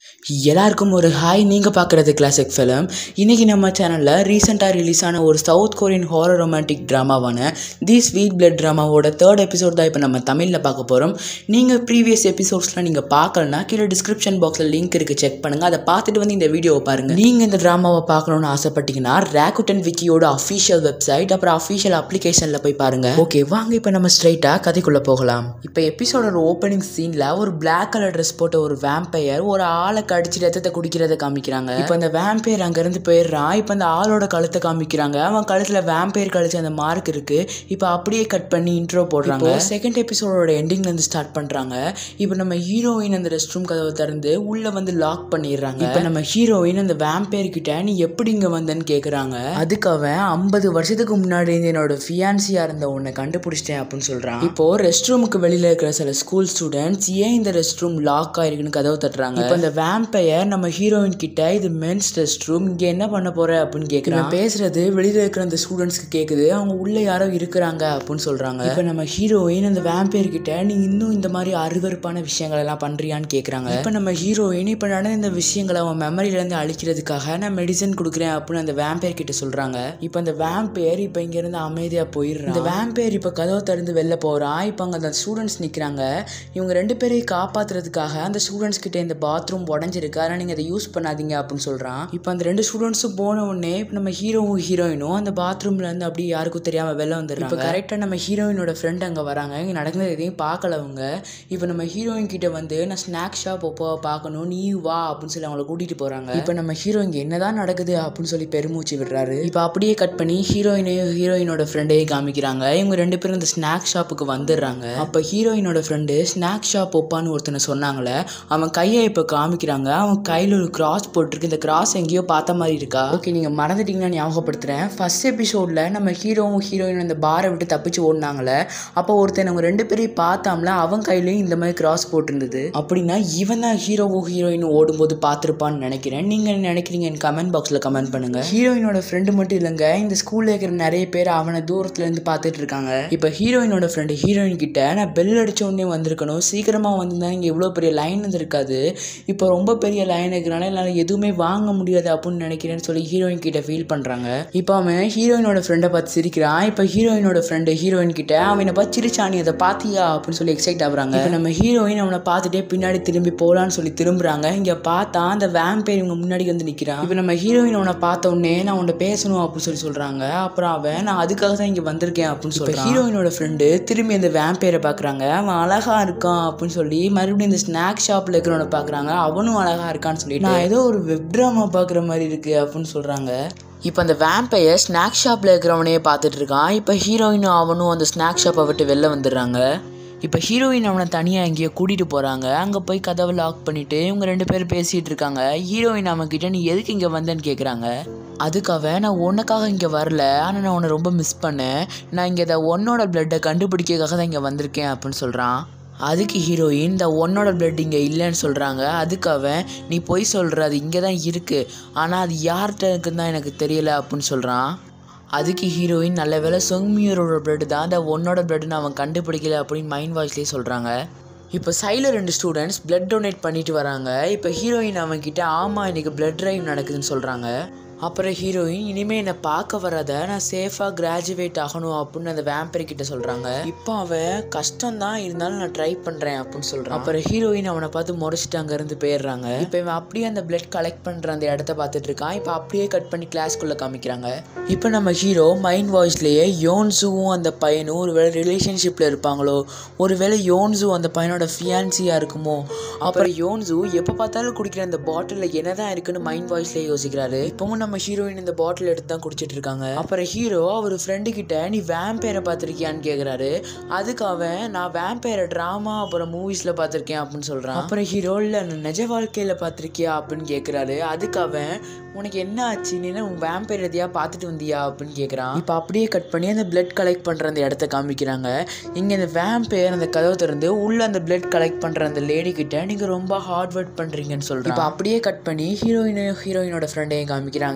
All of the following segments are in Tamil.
எல்லாருக்கும் ஒரு ஹாய் நீங்கள் பார்க்குறது கிளாசிக் ஃபிலிம் இன்றைக்கி நம்ம சேனலில் ரீசெண்டாக ரிலீஸ் ஆன ஒரு சவுத் கொரியன் ஹாரர் ரொமான்டிக் ட்ராமாவான தி ஸ்வீட் பிளட் ட்ராமாவோட தேர்ட் எபிசோட் தான் இப்போ நம்ம தமிழில் பார்க்க போகிறோம் நீங்கள் ப்ரீவியஸ் எபிசோட்ஸ்லாம் நீங்கள் பார்க்கலனா கீழே டிஸ்கிரிப்ஷன் பாக்ஸில் லிங்க் இருக்குது செக் பண்ணுங்கள் அதை பார்த்துட்டு வந்து இந்த வீடியோவை பாருங்கள் நீங்கள் இந்த ட்ராமாவை பார்க்கணுன்னு ஆசைப்பட்டீங்கன்னா ரேக்குட்டன் விக்கியோட அஃபீஷியல் வெப்சைட் அப்புறம் அஃபீஷியல் அப்ளிகேஷனில் போய் பாருங்கள் ஓகே வாங்க இப்போ நம்ம ஸ்ட்ரைட்டாக கதைக்குள்ளே போகலாம் இப்போ எபிசோடோட ஓப்பனிங் சீனில் ஒரு பிளாக் கலர் ட்ரெஸ் போட்ட ஒரு வேம்பையர் ஒரு ஆளை கடிச்சு ரத்தத்தை குடிக்கிறத காமிக்கிறாங்க இப்போ அந்த வேம்பையர் அங்கேருந்து போயிடுறான் இப்போ அந்த ஆளோட கழுத்தை காமிக்கிறாங்க அவன் கழுத்தில் வேம்பையர் கழிச்ச அந்த மார்க் இருக்கு இப்போ அப்படியே கட் பண்ணி இன்ட்ரோ போடுறாங்க செகண்ட் எபிசோடோட எண்டிங்லேருந்து ஸ்டார்ட் பண்ணுறாங்க இப்போ நம்ம ஹீரோயின் அந்த ரெஸ்ட் ரூம் கதவை திறந்து உள்ளே வந்து லாக் பண்ணிடுறாங்க இப்போ நம்ம ஹீரோயின் அந்த வேம்பையர் கிட்ட நீ எப்படி இங்கே வந்தேன்னு கேட்குறாங்க அதுக்கு அவன் ஐம்பது வருஷத்துக்கு முன்னாடி இருந்து என்னோட ஃபியான்சியா இருந்த உன்னை கண்டுபிடிச்சிட்டேன் அப்படின்னு சொல்றான் இப்போ ரெஸ்ட் ரூமுக்கு வெளியில இருக்கிற சில ஸ்கூல் ஸ்டூடெண்ட்ஸ் ஏன் இந்த ரெஸ்ட் ரூம் லாக் ஆயிருக்குன்னு கதவை தட்டுறாங்க இப்போ இந்த வேம்பையர் நம்ம ஹீரோயின் கிட்ட இது மென்ஸ் ரெஸ்ட் ரூம் இங்க என்ன பண்ண போற அப்படின்னு கேட்குறான் பேசுறது வெளியில இருக்கிற அந்த ஸ்டூடெண்ட்ஸ்க்கு கேக்குது அவங்க உள்ள யாரோ இருக்கிறாங்க அப்படின்னு சொல்றாங்க இப்போ நம்ம ஹீரோயின் அந்த வேம்பையர் கிட்ட நீ இன்னும் இந்த மாதிரி அருவருப்பான விஷயங்கள் எல்லாம் பண்றியான்னு கேட்குறாங்க இப்போ நம்ம ஹீரோயின் இப்போ நடந்த இந்த விஷயங்களை அவன் மெமரியில இருந்து அழிக்கிறதுக்காக நான் மெடிசன் கொடுக்குறேன் அப்படின்னு அந்த வேம்பையர் கிட்ட சொல்றாங்க இப்போ அந்த வேம்பையர் இப்போ இங்க இருந்து அமைதியா போயிடுறான் இந்த வேம்பையர் இப்போ கதவை திறந்து வெளில போறான் இப்போ அங்க அந்த ஸ்டூடெண்ட்ஸ் நிக்கிறாங்க இவங்க ரெண்டு பேரையும் காப்பாத்துறதுக்காக அந்த ஸ்டூடெண்ட்ஸ் கிட்ட இந்த பாத்ரூம் உடஞ்சிருக்கு அதனால நீங்க அதை யூஸ் பண்ணாதீங்க அப்படின்னு சொல்றான் இப்போ அந்த ரெண்டு ஸ்டூடெண்ட்ஸும் போன உடனே இப்போ நம்ம ஹீரோவும் ஹீரோயினும் அந்த பாத்ரூம்ல இருந்து அப்படியே யாருக்கும் தெரியாம வெளில வந்துடுறாங்க இப்போ கரெக்டாக நம்ம ஹீரோயினோட ஃப்ரெண்ட் அங்கே வராங்க இங்கே நடந்தது எதையும் பார்க்கல அவங்க இப்போ நம்ம ஹீரோயின் கிட்ட வந்து நான் ஸ்நாக் ஷாப் இப்போ பார்க்கணும் நீ வா அப்படின்னு சொல்லி அவங்கள கூட்டிட்டு போறாங்க இப்போ நம்ம ஹீரோயின் என்னதான் நடக்குது அப்படின்னு சொல்லி பெருமூச்சு விடுறாரு இப்போ அப்படியே கட் பண்ணி ஹீரோயினையும் ஹீரோயினோட ஃப்ரெண்டையும் காமிக்கிறாங்க இவங்க ரெண்டு பேரும் இந்த ஸ்நாக் ஷாப்புக்கு வந்துடுறாங்க அப்போ ஹீரோயினோட ஃப்ரெண்டு ஸ்நாக் ஷாப் ஒப்பான்னு ஒருத்தனை சொன்னாங்களே அவன் கையை இப்போ காமிக்கிறாங்க அவன் கையில் ஒரு கிராஸ் போட்டிருக்கு இந்த கிராஸ் எங்கேயோ பார்த்த மாதிரி இருக்கா ஓகே நீங்கள் மறந்துட்டீங்கன்னா ஞாபகப்படுத்துறேன் ஃபர்ஸ்ட் எபிசோடில் நம்ம ஹீரோவும் ஹீரோயின் அந்த பாரை விட்டு தப்பிச்சு ஓடினாங்களே அப்போ ஒருத்தன் அவங்க ரெண்டு பேரையும் பார்த்தாம்ல அவன் கையிலையும் இந்த மாதிரி கிராஸ் போட்டிருந்தது அப்படின்னா இவன் தான் ஹீரோவும் ஹீரோயினும் ஓடும்போது பார்த்துருப்பான்னு நினைக்கிறேன் நீங்கள் என்ன நினைக்கிறீங்க என் கமெண்ட் பாக்ஸில் கமெண்ட் பண்ணுங்க ஹீரோயினோட ஃப்ரெண்டு மட்டும் இல்லைங்க இந்த ஸ்கூலில் இருக்கிற நிறைய பேர் அவனை தூரத்துல இருந்து பார்த்துட்டு இருக்காங்க இப்போ ஹீரோயினோட ஃப்ரெண்டு ஹீரோயின் கிட்ட நான் பெல் அடிச்ச உடனே வந்திருக்கணும் சீக்கிரமாக வந்திருந்தா இங்கே இவ்வளோ பெரிய லைன் இருந்திருக்காது இப்போ ரொம்ப பெரிய லைன் இருக்கிறனால என்னால் எதுவுமே வாங்க முடியாது அப்படின்னு நினைக்கிறேன்னு சொல்லி ஹீரோயின் கிட்ட ஃபீல் பண்ணுறாங்க இப்போ அவன் ஹீரோயினோட ஃப்ரெண்டை பார்த்து சிரிக்கிறான் இப்போ ஹீரோயினோட ஃப்ரெண்டு ஹீரோயின் கிட்ட அவனை பார்த்து சிரிச்சான் நீ அதை பார்த்தியா அப்படின்னு சொல்லி எக்ஸைட் ஆகுறாங்க இப்போ நம்ம ஹீரோயின் அவனை பார்த்துட்டே பின்னாடி திரும்பி போகலான்னு சொல்லி திரும்புறாங்க இங்கே பார்த்தா அந்த வேம்பேர் இவங்க முன்னாடி வந்து நிற்கிறான் இப்போ நம்ம ஹீரோயின் அவனை பார்த்த உடனே நான் உன்னை பேசணும் அப்படின்னு சொல்லி சொல்கிறாங்க அப்புறம் அவன் நான் அதுக்காக தான் இங்கே வந்திருக்கேன் அப்படின்னு சொல்லி ஹீரோயினோட ஃப்ரெண்டு திரும்பி அந்த வேம்பேரை பார்க்குறாங்க அவன் அழகா இருக்கான் அப்படின்னு சொல்லி மறுபடியும் இந்த ஸ்நாக் ஷாப்பில் இருக்கிறவனை பார்க்குறாங்க அவனும் அழகா இருக்கான்னு சொல்லி நான் ஏதோ ஒரு வெப் ட்ராமா பார்க்குற மாதிரி இருக்கு அப்படின்னு சொல்கிறாங்க இப்போ அந்த வேம்பையர் ஸ்நாக் ஷாப்பில் இருக்கிறவனையே பார்த்துட்டு இருக்கான் இப்போ ஹீரோயினும் அவனும் அந்த ஸ்நாக் ஷாப்பை விட்டு வெளில வந்துடுறாங்க இப்போ ஹீரோயின் அவனை தனியாக எங்கேயோ கூட்டிகிட்டு போகிறாங்க அங்கே போய் கதவை லாக் பண்ணிவிட்டு இவங்க ரெண்டு பேரும் பேசிகிட்டு இருக்காங்க ஹீரோயின் அவன்கிட்ட நீ எதுக்கு இங்கே வந்தேன்னு கேட்குறாங்க அதுக்காக நான் உனக்காக இங்கே வரல ஆனால் நான் உன்னை ரொம்ப மிஸ் பண்ணேன் நான் இங்கே இதை உன்னோட பிளட்டை கண்டுபிடிக்கிறதுக்காக தான் இங்கே வந்திருக்கேன் அப்படின்னு சொல்கிறான் அதுக்கு ஹீரோயின் இந்த ஒன்னோட பிளட் இங்கே இல்லைன்னு சொல்கிறாங்க அதுக்கு அவன் நீ பொய் சொல்கிற அது இங்கே தான் இருக்குது ஆனால் அது யார்கிட்ட இருக்குன்னு தான் எனக்கு தெரியல அப்படின்னு சொல்கிறான் அதுக்கு ஹீரோயின் நல்ல வேலை சொங்மியூரோட பிளட் தான் அந்த ஒன்னோட பிளட்னு அவன் கண்டுபிடிக்கல அப்படின்னு மைண்ட் வாய்ஸ்லேயே சொல்கிறாங்க இப்போ சைடில் ரெண்டு ஸ்டூடெண்ட்ஸ் பிளட் டொனேட் பண்ணிட்டு வராங்க இப்போ ஹீரோயின் அவன்கிட்ட ஆமாம் இன்னைக்கு பிளட் ட்ரைவ் நடக்குதுன்னு சொல்கிறாங்க அப்புறம் ஹீரோயின் இனிமேல் என்னை பார்க்க வராத நான் சேஃபாக கிராஜுவேட் ஆகணும் அப்படின்னு அந்த வேம்பர் கிட்ட சொல்கிறாங்க இப்போ அவன் கஷ்டம் தான் இருந்தாலும் நான் ட்ரை பண்ணுறேன் அப்படின்னு சொல்கிறான் அப்புறம் ஹீரோயின் அவனை பார்த்து முறைச்சிட்டு அங்கேருந்து போயிடுறாங்க இப்போ இவன் அப்படியே அந்த பிளட் கலெக்ட் பண்ணுற அந்த இடத்த பார்த்துட்டு இருக்கான் இப்போ அப்படியே கட் பண்ணி கிளாஸ்க்குள்ளே காமிக்கிறாங்க இப்போ நம்ம ஹீரோ மைண்ட் வாய்ஸ்லேயே யோன்ஸுவும் அந்த பையனும் ஒரு வேளை ரிலேஷன்ஷிப்பில் இருப்பாங்களோ ஒருவேளை யோன்ஸு அந்த பையனோட ஃபியான்சியாக இருக்குமோ அப்புறம் யோன்ஸு எப்போ பார்த்தாலும் குடிக்கிற அந்த பாட்டிலில் என்னதான் இருக்குன்னு மைண்ட் வாய்ஸ்லேயே யோசிக்கிறாரு இப்போவும் நம்ம ஹீரோயின் இந்த பாட்டில் எடுத்து தான் குடிச்சிட்டு இருக்காங்க அப்புறம் ஹீரோ அவர் ஃப்ரெண்டு கிட்ட நீ வேம்பேரை பார்த்துருக்கியான்னு கேட்குறாரு அதுக்கு அவன் நான் வேம்பேரை ட்ராமா அப்புறம் மூவிஸில் பார்த்துருக்கேன் அப்படின்னு சொல்கிறான் அப்புறம் ஹீரோ இல்லை நான் நிஜ வாழ்க்கையில் பார்த்துருக்கியா அப்படின்னு கேட்குறாரு அதுக்கு அவன் உனக்கு என்ன ஆச்சு நீ என்ன உன் வேம்பேர் எதையா பார்த்துட்டு வந்தியா அப்படின்னு கேட்குறான் இப்போ அப்படியே கட் பண்ணி அந்த பிளட் கலெக்ட் பண்ணுற அந்த இடத்த காமிக்கிறாங்க இங்கே இந்த வேம்பேர் அந்த கதவை திறந்து உள்ள அந்த பிளட் கலெக்ட் பண்ணுற அந்த லேடி கிட்ட நீங்கள் ரொம்ப ஹார்ட் ஒர்க் பண்ணுறீங்கன்னு சொல்கிறேன் இப்போ அப்படியே கட் பண்ணி ஹீரோயினையும் ஹீரோயினோட ஃப்ரெண்டையும் காமிக்கிறாங்க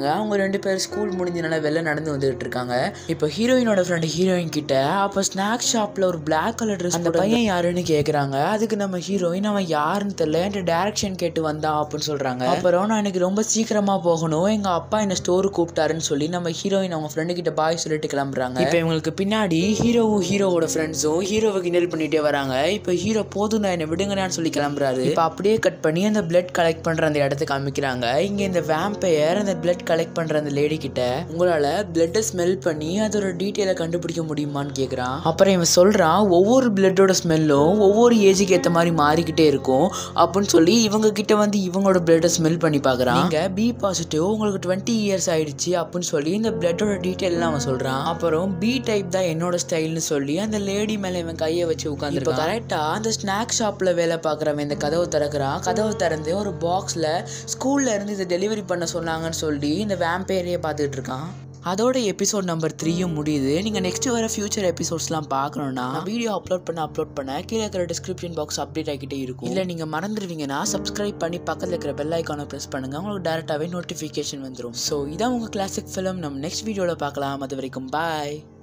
காமிக்கிறாங்க அவங்க ரெண்டு பேரும் ஸ்கூல் முடிஞ்சனால வெளில நடந்து வந்துட்டு இருக்காங்க இப்போ ஹீரோயினோட ஃப்ரெண்டு ஹீரோயின் கிட்ட அப்போ ஸ்நாக்ஸ் ஷாப்ல ஒரு பிளாக் கலர் ட்ரெஸ் அந்த பையன் யாருன்னு கேக்குறாங்க அதுக்கு நம்ம ஹீரோயின் அவன் யாருன்னு தெரியல என்கிட்ட டேரக்ஷன் கேட்டு வந்தான் அப்படின்னு சொல்றாங்க அப்புறம் நான் எனக்கு ரொம்ப சீக்கிரமா போகணும் எங்க அப்பா என்ன ஸ்டோருக்கு கூப்பிட்டாருன்னு சொல்லி நம்ம ஹீரோயின் அவங்க ஃப்ரெண்டு கிட்ட பாய் சொல்லிட்டு கிளம்புறாங்க இப்போ இவங்களுக்கு பின்னாடி ஹீரோவும் ஹீரோவோட ஃப்ரெண்ட்ஸும் ஹீரோவை கிண்டல் பண்ணிட்டே வராங்க இப்போ ஹீரோ போதும் நான் என்ன விடுங்கன்னு சொல்லி கிளம்புறாரு இப்போ அப்படியே கட் பண்ணி அந்த பிளட் கலெக்ட் பண்ற அந்த இடத்த காமிக்கிறாங்க இங்க இந்த வேம்பையர் அந்த பிளட் கலெக்ட் பண்ற அந்த லேடி கிட்ட உங்களால பிளட்டை ஸ்மெல் பண்ணி அதோட டீட்டெயிலை கண்டுபிடிக்க முடியுமான்னு கேக்குறான் அப்புறம் இவன் சொல்றான் ஒவ்வொரு பிளட்டோட ஸ்மெல்லும் ஒவ்வொரு ஏஜுக்கு ஏத்த மாதிரி மாறிக்கிட்டே இருக்கும் அப்படின்னு சொல்லி இவங்க கிட்ட வந்து இவங்களோட பிளட்டை ஸ்மெல் பண்ணி பார்க்கறான் நீங்க பி பாசிட்டிவ் உங்களுக்கு டுவெண்ட்டி இயர்ஸ் ஆயிடுச்சு அப்படின்னு சொல்லி இந்த பிளட்டோட டீட்டெயில் அவன் சொல்றான் அப்புறம் பி டைப் தான் என்னோட ஸ்டைல்னு சொல்லி அந்த லேடி மேல இவன் கையை வச்சு உட்காந்து இப்போ கரெக்டா அந்த ஸ்நாக் ஷாப்ல வேலை பார்க்குறவன் இந்த கதவை திறக்கிறான் கதவை திறந்து ஒரு பாக்ஸ்ல ஸ்கூல்ல இருந்து இதை டெலிவரி பண்ண சொன்னாங்கன்னு சொல்லி இந்த வேம்பேரையே பார்த்துட்டு இருக்கான் அதோட எபிசோட் நம்பர் த்ரீயும் முடியுது நீங்கள் நெக்ஸ்ட் வர ஃபியூச்சர் எபிசோட்ஸ்லாம் பார்க்கணுன்னா வீடியோ அப்லோட் பண்ண அப்லோட் பண்ண கீழே இருக்கிற டிஸ்கிரிப்ஷன் பாக்ஸ் அப்டேட் ஆகிட்டே இருக்கும் இல்லை நீங்கள் மறந்துடுவீங்கன்னா சப்ஸ்கிரைப் பண்ணி பக்கத்தில் இருக்கிற பெல் ஐக்கானை ப்ரெஸ் பண்ணுங்கள் உங்களுக்கு டேரெக்டாகவே நோட்டிஃபிகேஷன் வந்துடும் ஸோ இதான் உங்கள் கிளாசிக் ஃபிலிம் நம்ம நெக்ஸ்ட் வீடியோவில் பார்க்கலாம் அது வரைக்கும் பாய்